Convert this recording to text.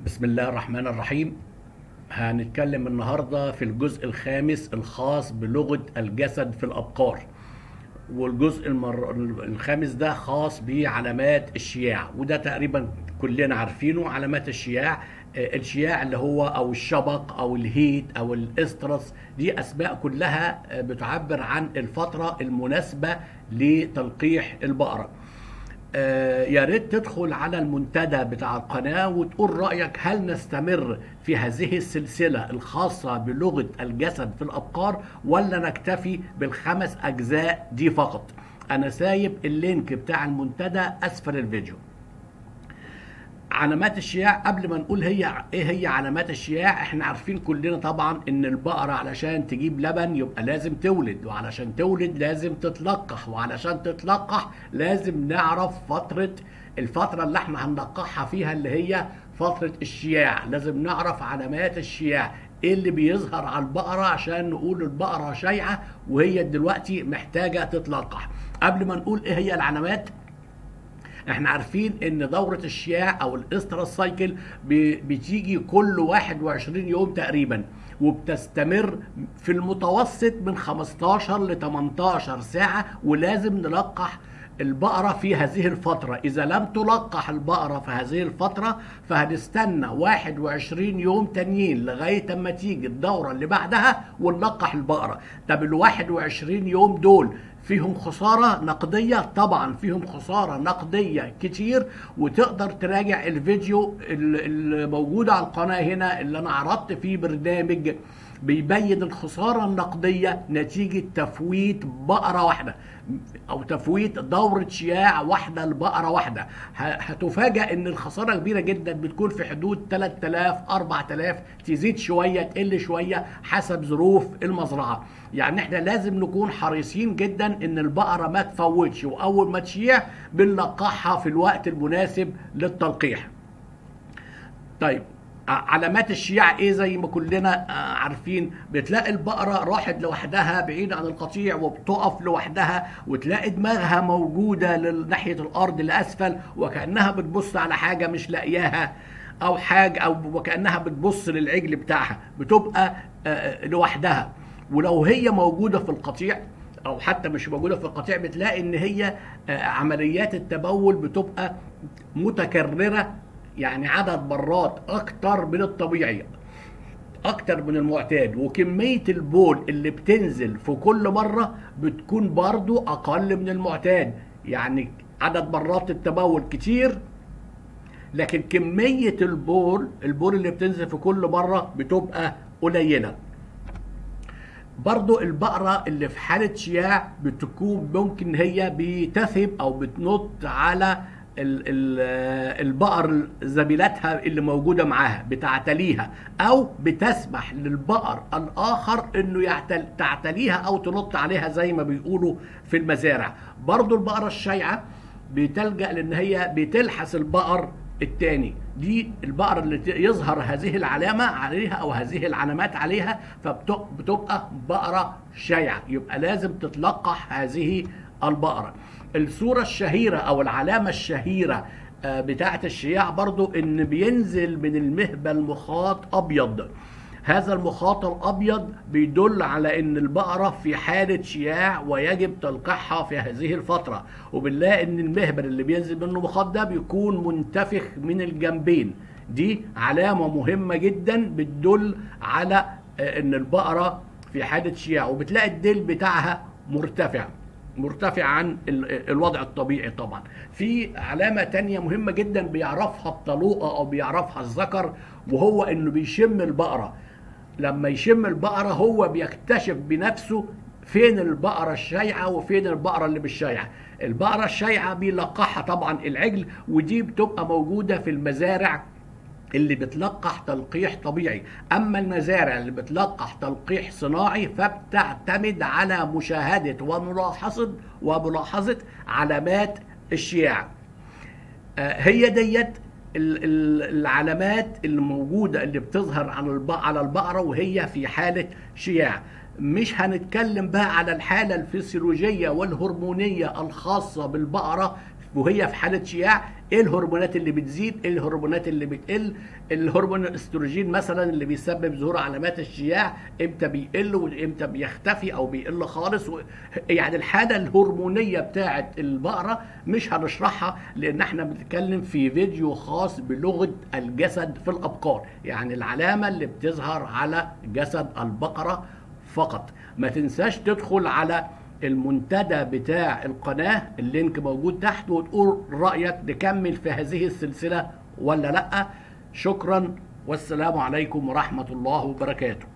بسم الله الرحمن الرحيم هنتكلم النهارده في الجزء الخامس الخاص بلغة الجسد في الأبقار والجزء المر... الخامس ده خاص بعلامات الشياع وده تقريبا كلنا عارفينه علامات الشياع آه، الشياع اللي هو او الشبق او الهيت او الاسترس دي اسماء كلها آه، بتعبر عن الفترة المناسبة لتلقيح البقرة آه، يا ريت تدخل على المنتدى بتاع القناة وتقول رأيك هل نستمر في هذه السلسلة الخاصة بلغة الجسد في الأبقار ولا نكتفي بالخمس أجزاء دي فقط أنا سايب اللينك بتاع المنتدى أسفل الفيديو علامات الشياع قبل ما نقول هي ايه هي علامات الشياع احنا عارفين كلنا طبعا ان البقرة علشان تجيب لبن يبقى لازم تولد وعلشان تولد لازم تتلقح وعلشان تتلقح لازم نعرف فترة الفترة اللي احنا هنلقحها فيها اللي هي فترة الشياع لازم نعرف علامات الشياع ايه اللي بيظهر على البقرة عشان نقول البقرة شيعة وهي دلوقتي محتاجة تتلقح قبل ما نقول ايه هي العلامات احنا عارفين ان دورة الشياع او الاسترس سايكل ب- بتيجي كل 21 يوم تقريبا وبتستمر في المتوسط من 15 ل 18 ساعة ولازم نلقح البقرة في هذه الفترة إذا لم تلقح البقرة في هذه الفترة فهنستنى 21 يوم تانيين لغاية أما تيجي الدورة اللي بعدها ونلقح البقرة طب ال 21 يوم دول فيهم خسارة نقدية طبعا فيهم خسارة نقدية كتير وتقدر تراجع الفيديو ال- الموجود على القناة هنا اللي أنا عرضت فيه برنامج بيبين الخسارة النقدية نتيجة تفويت بقرة واحدة أو تفويت دورة شياع واحدة لبقرة واحدة ه- هتفاجأ إن الخسارة كبيرة جدا بتكون في حدود 3000 4000 تزيد شوية تقل شوية حسب ظروف المزرعة يعني احنا لازم نكون حريصين جدا ان البقرة ما تفوتش واول ما تشيع بنلقحها في الوقت المناسب للتلقيح طيب ع- علامات الشياع ايه زي ما كلنا آه، عارفين بتلاقي البقرة راحت لوحدها بعيد عن القطيع وبتقف لوحدها وتلاقي دماغها موجودة ناحية الارض لاسفل وكأنها بتبص على حاجة مش لاقياها او حاجة او وكأنها بتبص للعجل بتاعها بتبقى آه، لوحدها ولو هي موجودة في القطيع او حتى مش موجوده في القطيع بتلاقي ان هي آه، عمليات التبول بتبقى متكرره يعني عدد مرات اكتر من الطبيعي اكتر من المعتاد وكميه البول اللي بتنزل في كل مره بتكون برضو اقل من المعتاد يعني عدد مرات التبول كتير لكن كميه البول البول اللي بتنزل في كل مره بتبقى قليله برضو البقرة اللي في حالة شياع بتكون ممكن هي بتثب أو بتنط على ال- ال- البقر زميلاتها اللي موجودة معاها بتعتليها أو بتسمح للبقر الآخر إنه يعتل تعتليها أو تنط عليها زي ما بيقولوا في المزارع برضو البقرة الشيعة بتلجأ لأن هي بتلحس البقر التاني دي البقرة اللي ت- يظهر هذه العلامة عليها أو هذه العلامات عليها فبتبقى بقرة شيعة يبقى لازم تتلقح هذه البقرة الصورة الشهيرة أو العلامة الشهيرة آه، بتاعة الشياع برضو إن بينزل من المهبل مخاط أبيض هذا المخاط الابيض بيدل على ان البقره في حاله شياع ويجب تلقيحها في هذه الفتره وبنلاقي ان المهبل اللي بينزل منه مخاط ده بيكون منتفخ من الجنبين دي علامه مهمه جدا بتدل على آه، ان البقره في حاله شياع وبتلاقي الديل بتاعها مرتفع مرتفع عن ال- الوضع الطبيعي طبعا في علامة تانية مهمة جدا بيعرفها الطلوقة أو بيعرفها الذكر وهو إنه بيشم البقرة لما يشم البقرة هو بيكتشف بنفسه فين البقرة الشايعة وفين البقرة اللي مش شايعة البقرة الشايعة بيلقحها طبعا العجل ودي بتبقى موجودة في المزارع اللي بتلقح تلقيح طبيعي اما المزارع اللي بتلقح تلقيح صناعي فبتعتمد على مشاهده وملاحظه وملاحظه علامات الشياع آه، هي ديت ال- ال- العلامات الموجوده اللي بتظهر على الب- على البقره وهي في حاله شياع مش هنتكلم بقى على الحاله الفسيولوجيه والهرمونيه الخاصه بالبقره وهي في حاله شياع ايه الهرمونات اللي بتزيد ايه الهرمونات اللي بتقل الهرمون الاستروجين مثلا اللي بيسبب ظهور علامات الشياع امتى بيقل وامتى بيختفي او بيقل خالص و... يعني الحاله الهرمونيه بتاعه البقره مش هنشرحها لان احنا بنتكلم في فيديو خاص بلغه الجسد في الابقار يعني العلامه اللي بتظهر على جسد البقره فقط ما تنساش تدخل على المنتدى بتاع القناة اللينك موجود تحت وتقول رأيك نكمل في هذه السلسلة ولا لأ شكرا والسلام عليكم ورحمة الله وبركاته